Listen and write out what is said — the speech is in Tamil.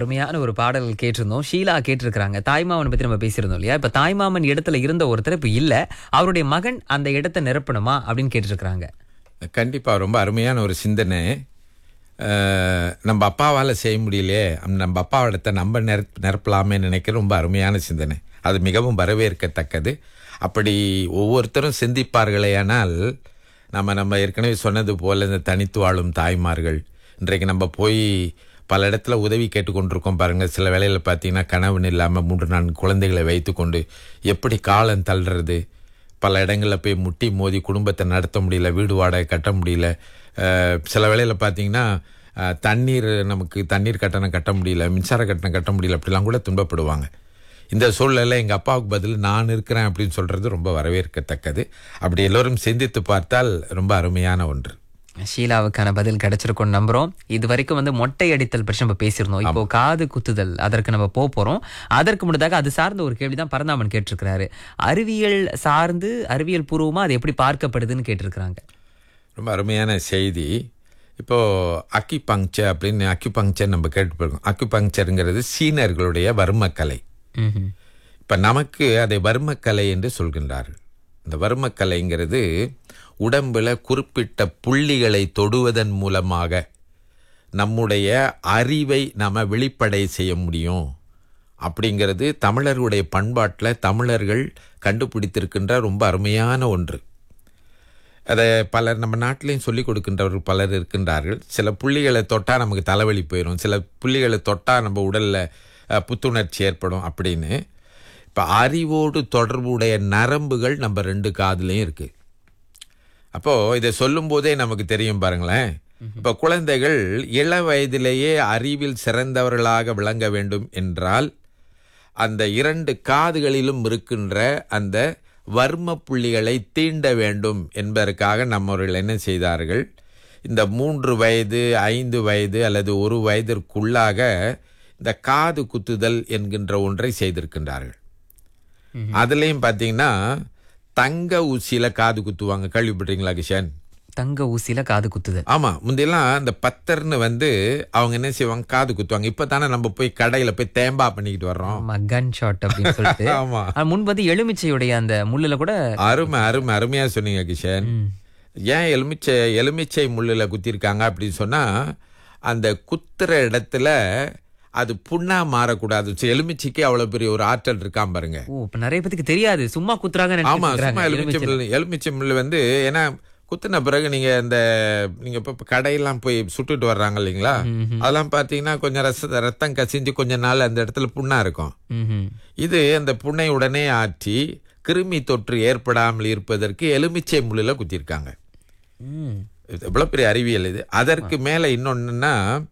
அருமையான ஒரு பாடல் கேட்டிருந்தோம் ஷீலா கேட்டிருக்கிறாங்க தாய்மாமனை பத்தி நம்ம பேசியிருந்தோம் இல்லையா இப்ப தாய்மாமன் இடத்துல இருந்த ஒருத்தர் இப்ப இல்ல அவருடைய மகன் அந்த இடத்தை நிரப்பணுமா அப்படின்னு கேட்டிருக்கிறாங்க கண்டிப்பா ரொம்ப அருமையான ஒரு சிந்தனை அஹ், நம்ம அப்பாவால் செய்ய முடியலையே நம்ம அப்பாவிடத்தை நம்ம நிரப் நிரப்பலாமே நினைக்கிற ரொம்ப அருமையான சிந்தனை அது மிகவும் வரவேற்கத்தக்கது அப்படி ஒவ்வொருத்தரும் சிந்திப்பார்களேயானால் நம்ம நம்ம ஏற்கனவே சொன்னது போல இந்த தனித்து வாழும் தாய்மார்கள் இன்றைக்கு நம்ம போய் பல இடத்துல உதவி கேட்டுக்கொண்டிருக்கோம் பாருங்க சில வேளையில் பார்த்தீங்கன்னா கணவன் இல்லாமல் மூன்று நான்கு குழந்தைகளை வைத்துக்கொண்டு எப்படி காலம் தள்ளுறது பல இடங்களில் போய் முட்டி மோதி குடும்பத்தை நடத்த முடியல வீடு வாடகை கட்ட முடியல அஹ், சில வேளையில் பார்த்தீங்கன்னா அஹ், தண்ணீர் நமக்கு தண்ணீர் கட்டணம் கட்ட முடியல மின்சார கட்டணம் கட்ட முடியல அப்படிலாம் கூட துன்பப்படுவாங்க இந்த சூழ்நிலை எங்கள் அப்பாவுக்கு பதில் நான் இருக்கிறேன் அப்படின்னு சொல்கிறது ரொம்ப வரவேற்கத்தக்கது அப்படி எல்லோரும் சிந்தித்து பார்த்தால் ரொம்ப அருமையான ஒன்று ஷீலாவுக்கான பதில் கிடைச்சிருக்கும் நம்புறோம் இது வரைக்கும் வந்து மொட்டை அடித்தல் பற்றி நம்ம பேசியிருந்தோம் இப்போ காது குத்துதல் அதற்கு நம்ம போக போறோம் அதற்கு முன்னதாக அது சார்ந்த ஒரு கேள்வி தான் பரந்தாமன் கேட்டிருக்கிறாரு அறிவியல் சார்ந்து அறிவியல் பூர்வமா அது எப்படி பார்க்கப்படுதுன்னு கேட்டிருக்கிறாங்க ரொம்ப அருமையான செய்தி இப்போ அக்கிபங்க்சர் அப்படின்னு அக்யூபங்க்சர் நம்ம கேட்டுருக்கோம் அக்யூபங்க்சருங்கிறது சீனர்களுடைய வர்மக்கலை ம்ஹும். இப்போ நமக்கு அதை வர்மக்கலை என்று சொல்கின்றார்கள் இந்த வர்மக்கலைங்கிறது உடம்புல குறிப்பிட்ட புள்ளிகளை தொடுவதன் மூலமாக நம்முடைய அறிவை நாம வெளிப்படை செய்ய முடியும் அப்படிங்கிறது தமிழர்களுடைய பண்பாட்டில் தமிழர்கள் கண்டுபிடித்திருக்கின்ற ரொம்ப அருமையான ஒன்று அதை பலர் நம்ம நாட்டிலையும் சொல்லிக் கொடுக்கின்றவர்கள் பலர் இருக்கின்றார்கள் சில புள்ளிகளை தொட்டால் நமக்கு தலைவலி போயிடும் சில புள்ளிகளை தொட்டால் நம்ம உடலில் அஹ், புத்துணர்ச்சி ஏற்படும் அப்படின்னு இப்போ அறிவோடு தொடர்புடைய நரம்புகள் நம்ம ரெண்டு காதுலையும் இருக்கு அப்போ இதை சொல்லும் போதே நமக்கு தெரியும் பாருங்களேன் இப்போ குழந்தைகள் இள வயதிலேயே அறிவில் சிறந்தவர்களாக விளங்க வேண்டும் என்றால் அந்த இரண்டு காதுகளிலும் இருக்கின்ற அந்த வர்ம புள்ளிகளை தீண்ட வேண்டும் என்பதற்காக நம்மவர்கள் என்ன செய்தார்கள் இந்த மூன்று வயது ஐந்து வயது அல்லது ஒரு வயதிற்குள்ளாக இந்த காது குத்துதல் என்கின்ற ஒன்றை செய்திருக்கின்றார்கள் அதுலேயும் பார்த்தீங்கன்னா தங்க ஊசியில காது குத்துவாங்க கேள்விப்பட்டீங்களா கிஷன் தங்க ஊசியில காது குத்துதல் ஆமா முந்தையெல்லாம் இந்த பத்தர்னு வந்து அவங்க என்ன செய்வாங்க காது குத்துவாங்க இப்ப தானே நம்ம போய் கடையில போய் தேம்பா பண்ணிக்கிட்டு வர்றோம் கன் ஷாட் அப்படின்னு சொல்லிட்டு ஆமா ஆனா, முன்பு வந்து எலுமிச்சையுடைய அந்த முள்ளுல கூட அருமை அருமை அருமையா சொன்னீங்க கிஷன் ஏன் எலுமிச்சை எலுமிச்சை முள்ளுல குத்திருக்காங்க அப்படின்னு சொன்னா அந்த குத்துற இடத்துல அது புண்ணா மாறக்கூடாது சரி, எலுமிச்சைக்கு அவ்வளவு பெரிய ஒரு ஆற்றல் இருக்காம பாருங்க ஓ இப்ப நிறைய பேத்துக்கு தெரியாது சும்மா குத்துறாங்க ஆமா சும்மா எலுமிச்சை முள் எலுமிச்சை முள் வந்து ஏன்னா குத்துன பிறகு நீங்க இந்த நீங்க இப்ப இப்ப கடையெல்லாம் போய் சுட்டுட்டு வர்றாங்க இல்லைங்களா அதெல்லாம் பாத்தீங்கன்னா கொஞ்சம் ரச ரத்தம் கசிஞ்சு கொஞ்ச நாள் அந்த இடத்துல புண்ணா இருக்கும் இது அந்த புண்ணை உடனே ஆற்றி கிருமி தொற்று ஏற்படாமல் இருப்பதற்கு எலுமிச்சை முள்ளில் குத்திருக்காங்க இது எவ்வளவு பெரிய அறிவியல் இது அதற்கு மேல இன்னொன்னுன்னா